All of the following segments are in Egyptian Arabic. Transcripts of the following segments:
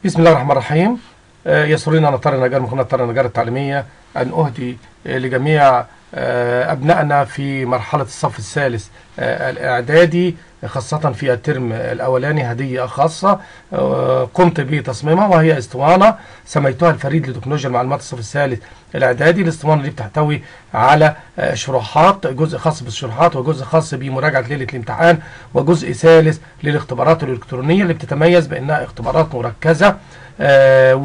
بسم الله الرحمن الرحيم آه، يسرني أنا طارق نجار من قناة طارق نجار التعليمية أن أهدي آه، لجميع آه، أبنائنا في مرحلة الصف الثالث آه، الإعدادي خاصة في الترم الأولاني هدية خاصة آه، قمت بتصميمها وهي اسطوانة سميتها الفريد لتكنولوجيا المعلومات الصف الثالث الإعدادي الاسطوانة دي بتحتوي على آه، شروحات جزء خاص بالشروحات وجزء خاص بمراجعة ليلة الامتحان وجزء ثالث للاختبارات الإلكترونية اللي بتتميز بأنها اختبارات مركزة آه،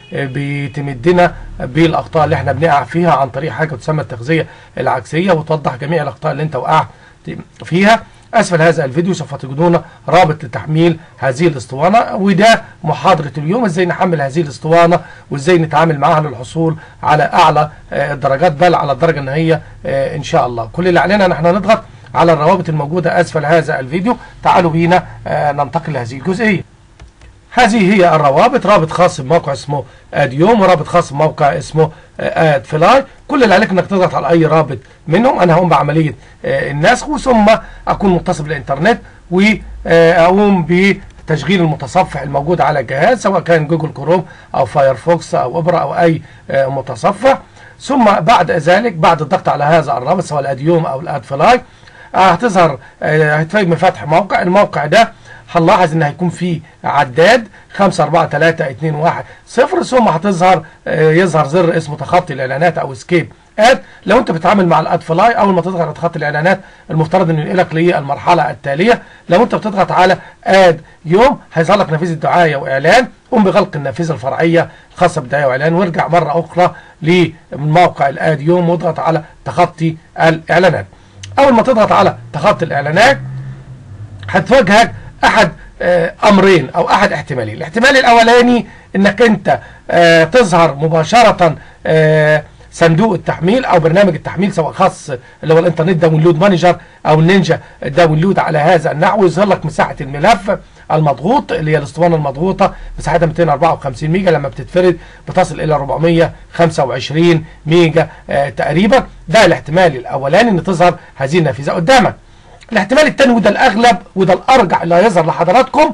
وبتمدنا بالاخطاء اللي احنا بنقع فيها عن طريق حاجه تسمى التغذيه العكسيه وتوضح جميع الاخطاء اللي انت وقعت فيها اسفل هذا الفيديو سوف تجدون رابط لتحميل هذه الاسطوانه وده محاضره اليوم ازاي نحمل هذه الاسطوانه وازاي نتعامل معها للحصول على اعلى آه، الدرجات بل على الدرجه النهائيه آه، ان شاء الله كل اللي علينا ان احنا نضغط على الروابط الموجوده اسفل هذا الفيديو تعالوا بينا آه، ننتقل لهذه الجزئيه هذه هي الروابط رابط خاص بموقع اسمه اديوم ورابط خاص بموقع اسمه اد فلاي كل اللي عليك انك تضغط على اي رابط منهم انا هقوم بعمليه آه، النسخ ثم اكون متصل بالانترنت واقوم بتشغيل المتصفح الموجود على الجهاز سواء كان جوجل كروم او فايرفوكس او اوبرا او اي آه، متصفح ثم بعد ذلك بعد الضغط على هذا الرابط سواء الاديوم او الاد فلاي آه، هتظهر آه، هتفاجئ فتح موقع الموقع ده هنلاحظ ان هيكون في عداد 5 4 3 2 1 0 ثم هتظهر آه، يظهر زر اسمه تخطي الاعلانات او اسكيب اد لو انت بتتعامل مع الاد فلاي اول ما تضغط على تخطي الاعلانات المفترض انه ينقلك للمرحله التاليه لو انت بتضغط على اد يوم هيظهر لك نافذه دعايه واعلان قم بغلق النافذه الفرعيه الخاصه بالدعايه واعلان وارجع مره اخرى لموقع الاد يوم واضغط على تخطي الاعلانات اول ما تضغط على تخطي الاعلانات هتواجهك احد آه، امرين او احد احتمالين الاحتمال الاولاني انك انت آه، تظهر مباشره آه، صندوق التحميل او برنامج التحميل سواء خاص اللي هو الانترنت داونلود مانجر او النينجا داونلود على هذا النحو يظهر لك مساحه الملف المضغوط اللي هي الاسطوانه المضغوطه مساحتها 254 ميجا لما بتتفرد بتصل الى 425 ميجا آه، تقريبا ده الاحتمال الاولاني ان تظهر هذه النافذه قدامك الاحتمال الثاني وده الاغلب وده الارجح اللي هيظهر لحضراتكم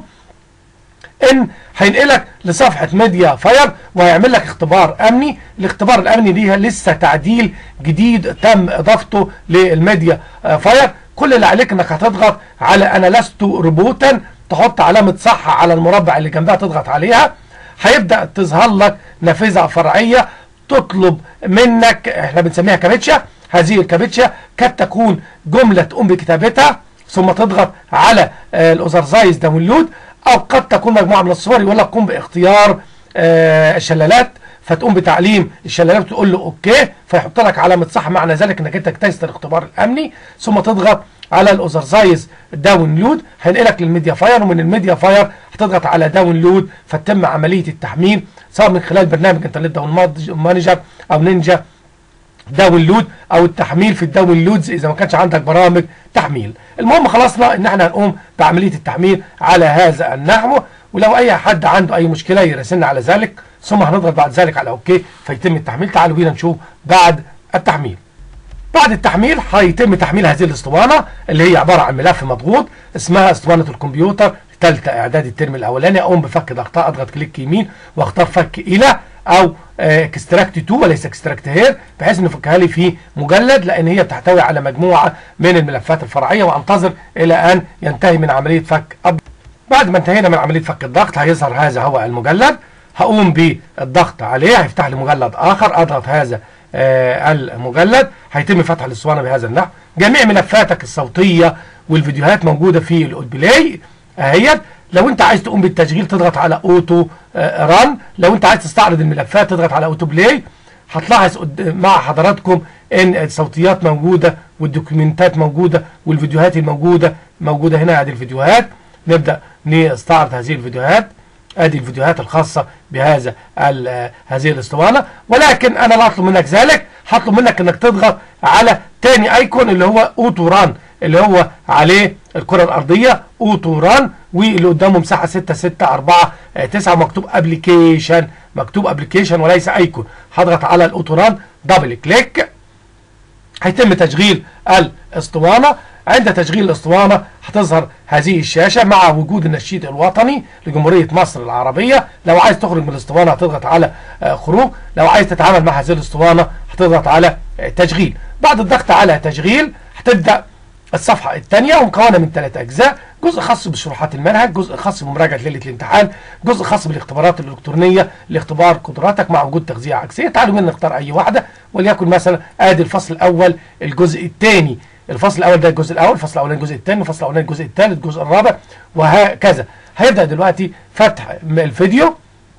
ان هينقلك لصفحه ميديا فاير وهيعمل لك اختبار امني الاختبار الامني دي لسه تعديل جديد تم اضافته للميديا آه، فاير كل اللي عليك انك هتضغط على انا لست روبوتا تحط علامه صح على المربع اللي جنبها تضغط عليها هيبدا تظهر لك نافذه فرعيه تطلب منك احنا بنسميها كابتشا هذه الكابتشا قد تكون جمله تقوم بكتابتها ثم تضغط على آه، الاوزرزايز داونلود او قد تكون مجموعه من الصور يقول لك قم باختيار آه، الشلالات فتقوم بتعليم الشلالات وتقول له اوكي فيحط لك علامه صح معنى ذلك انك انت اجتزت الاختبار الامني ثم تضغط على الاوزرسايز داونلود هينقلك للميديا فاير ومن الميديا فاير هتضغط على داونلود فتتم عمليه التحميل سواء من خلال برنامج انترنت داون مانجر او نينجا داونلود او التحميل في الداونلودز اذا ما كانش عندك برامج تحميل المهم خلصنا ان احنا هنقوم بعمليه التحميل على هذا النحو ولو اي حد عنده اي مشكله يراسلنا على ذلك ثم هنضغط بعد ذلك على اوكي فيتم التحميل تعالوا بينا نشوف بعد التحميل بعد التحميل هيتم تحميل هذه الاسطوانه اللي هي عباره عن ملف مضغوط اسمها اسطوانه الكمبيوتر ثالثه اعداد الترم الاولاني اقوم بفك ضغطها اضغط كليك يمين واختار فك الى او اكستراكت تو وليس اكستراكت هير بحيث انه يفكها لي في مجلد لان هي بتحتوي على مجموعه من الملفات الفرعيه وانتظر الى ان ينتهي من عمليه فك الضغط. بعد ما انتهينا من عمليه فك الضغط هيظهر هذا هو المجلد هقوم بالضغط عليه هيفتح لي مجلد اخر اضغط هذا آه المجلد هيتم فتح الاسطوانه بهذا النحو جميع ملفاتك الصوتيه والفيديوهات موجوده في البلاي اهيت لو انت عايز تقوم بالتشغيل تضغط على اوتو آه ران لو انت عايز تستعرض الملفات تضغط على اوتو بلاي هتلاحظ قد- مع حضراتكم ان الصوتيات موجوده والدوكيومنتات موجوده والفيديوهات الموجوده موجوده هنا ادي الفيديوهات نبدا نستعرض هذه الفيديوهات ادي الفيديوهات الخاصه بهذا ال- آه، هذه الاسطوانه ولكن انا لا اطلب منك ذلك هطلب منك انك تضغط على تاني ايكون اللي هو اوتو ران اللي هو عليه الكره الارضيه اوتو ران واللي قدامه مساحه 6 6 4 9 مكتوب ابلكيشن مكتوب ابلكيشن وليس ايكون هضغط على الاوتو ران دبل كليك هيتم تشغيل الاسطوانة عند تشغيل الاسطوانة هتظهر هذه الشاشة مع وجود النشيد الوطني لجمهورية مصر العربية لو عايز تخرج من الاسطوانة هتضغط على آه، خروج لو عايز تتعامل مع هذه الاسطوانة هتضغط على آه، تشغيل بعد الضغط على تشغيل هتبدأ الصفحة الثانية ومكونة من ثلاث أجزاء جزء خاص بشروحات المنهج جزء خاص بمراجعة ليلة الامتحان جزء خاص بالاختبارات الإلكترونية لاختبار قدراتك مع وجود تغذية عكسية تعالوا منا نختار أي واحدة وليكن مثلا آدي الفصل الأول الجزء الثاني الفصل الأول ده الجزء الأول الفصل الأولاني الجزء الثاني الفصل الأولاني الجزء الثالث الجزء الرابع وهكذا هيبدأ دلوقتي فتح الفيديو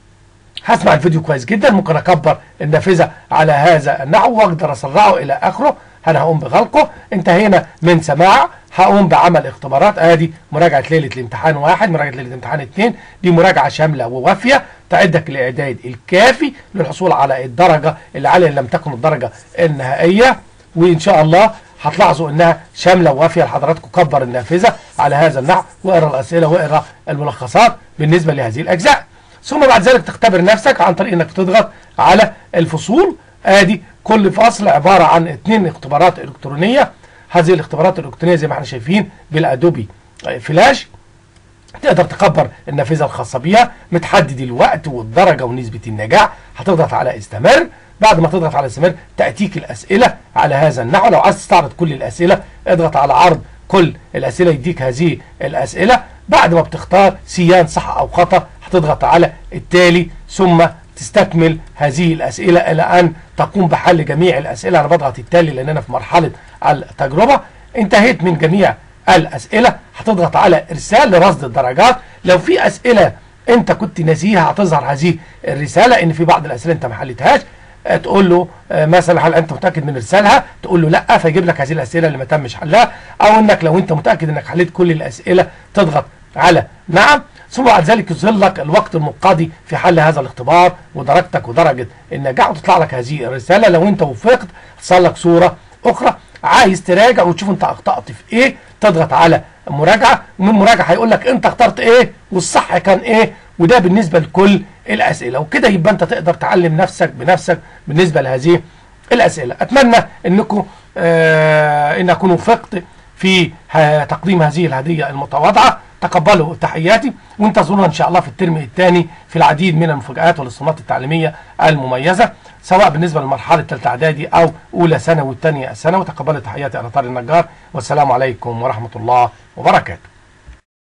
هسمع الفيديو كويس جدا ممكن اكبر النافذه على هذا النحو واقدر اسرعه الى اخره انا هقوم بغلقه انتهينا من سماع هقوم بعمل اختبارات ادي مراجعه ليله الامتحان واحد مراجعه ليله الامتحان اثنين دي مراجعه شامله ووافيه تعدك الاعداد الكافي للحصول على الدرجه اللي عليها لم تكن الدرجه النهائيه وان شاء الله هتلاحظوا انها شامله ووافيه لحضراتكم كبر النافذه على هذا النحو واقرا الاسئله واقرا الملخصات بالنسبه لهذه الاجزاء ثم بعد ذلك تختبر نفسك عن طريق انك تضغط على الفصول ادي كل فصل عباره عن اثنين اختبارات الكترونيه هذه الاختبارات الالكترونيه زي ما احنا شايفين بالادوبي فلاش تقدر تكبر النافذه الخاصه بيها متحدد الوقت والدرجه ونسبه النجاح هتضغط على استمر بعد ما تضغط على استمر تاتيك الاسئله على هذا النحو لو عايز تستعرض كل الاسئله اضغط على عرض كل الاسئله يديك هذه الاسئله بعد ما بتختار سيان صح او خطا هتضغط على التالي ثم تستكمل هذه الاسئله الى ان تقوم بحل جميع الاسئله انا بضغط التالي لان انا في مرحله التجربه انتهيت من جميع الاسئله هتضغط على ارسال لرصد الدرجات لو في اسئله انت كنت ناسيها هتظهر هذه الرساله ان في بعض الاسئله انت ما حلتهاش آه، تقول له آه، مثلا هل انت متاكد من ارسالها تقول له لا فيجيب لك هذه الاسئله اللي ما تمش حلها او انك لو انت متاكد انك حليت كل الاسئله تضغط على نعم ثم بعد ذلك يظهر لك الوقت المنقضي في حل هذا الاختبار ودرجتك ودرجه النجاح وتطلع لك هذه الرساله لو انت وفقت تصل لك صوره اخرى عايز تراجع وتشوف انت اخطات في ايه تضغط على مراجعه ومن مراجعه هيقول لك انت اخترت ايه والصح كان ايه وده بالنسبه لكل الاسئله وكده يبقى انت تقدر تعلم نفسك بنفسك بالنسبه لهذه الاسئله اتمنى انكم آه ان اكون وفقت في ه- تقديم هذه الهديه المتواضعه تقبلوا تحياتي وانتظرونا ان شاء الله في الترم الثاني في العديد من المفاجآت والاسطوانات التعليميه المميزه سواء بالنسبه للمرحله الثالثه اعدادي او اولى ثانوي والثانيه ثانوي تقبلوا تحياتي انا طارق النجار والسلام عليكم ورحمه الله وبركاته